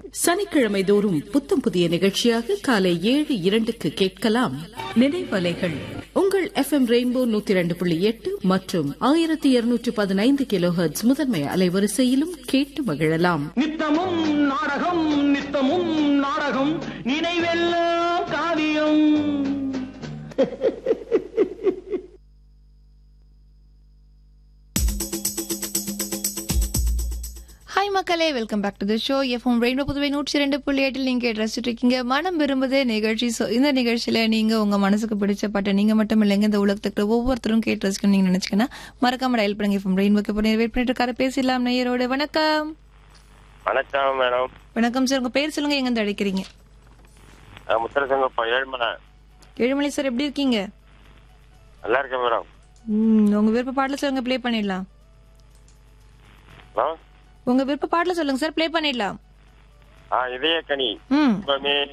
சனிக்கிழமை தோறும் புத்தம் புதிய நிகழ்ச்சியாக காலை ஏழு இரண்டுக்கு கேட்கலாம் நினைவலைகள் உங்கள் எஃப் எம் ரெயின்போ நூத்தி இரண்டு புள்ளி எட்டு மற்றும் ஆயிரத்தி இருநூற்று பதினைந்து கிலோ முதன்மை அலைவரிசையிலும் கேட்டு மகிழலாம் நித்தமும் நாடகம் நித்தமும் நாடகம் நினைவெல்லாம் காவியம் ஹாய் மக்களே welcome back to the show FM rainbow Puduvai நூற்றி ரெண்டு புள்ளி எட்டில் நீங்கள் ரசிச்சுட்டு இருக்கீங்க மனம் விரும்புதே நிகழ்ச்சி ஸோ இந்த நிகழ்ச்சியில் நீங்கள் உங்கள் மனசுக்கு பிடிச்ச பாட்டை நீங்கள் மட்டும் இல்லைங்க இந்த உலகத்துக்கு ஒவ்வொருத்தரும் கேட்டு ரசிக்கணும் நீங்கள் நினச்சிங்கன்னா மறக்காம டயல் பண்ணுங்க எஃப்எம் ரெயின்போக்கு இப்போ வெயிட் பண்ணிட்டு இருக்காரு பேசலாம் நேயரோட வணக்கம் வணக்கம் மேடம் வணக்கம் சார் உங்கள் பேர் சொல்லுங்க எங்கேருந்து அழைக்கிறீங்க நான் முத்தரசங்கப்பா ஏழ்மலை ஏழுமலை சார் எப்படி இருக்கீங்க நல்லா இருக்கேன் மேடம் ம், உங்க விருப்ப பாடல சொல்லுங்க ப்ளே பண்ணிடலாம் ஹலோ உங்க விருப்ப பாடல சொல்லுங்க சார் ப்ளே பண்ணிடலாம் ஆ இதய கனி ம் சுகமே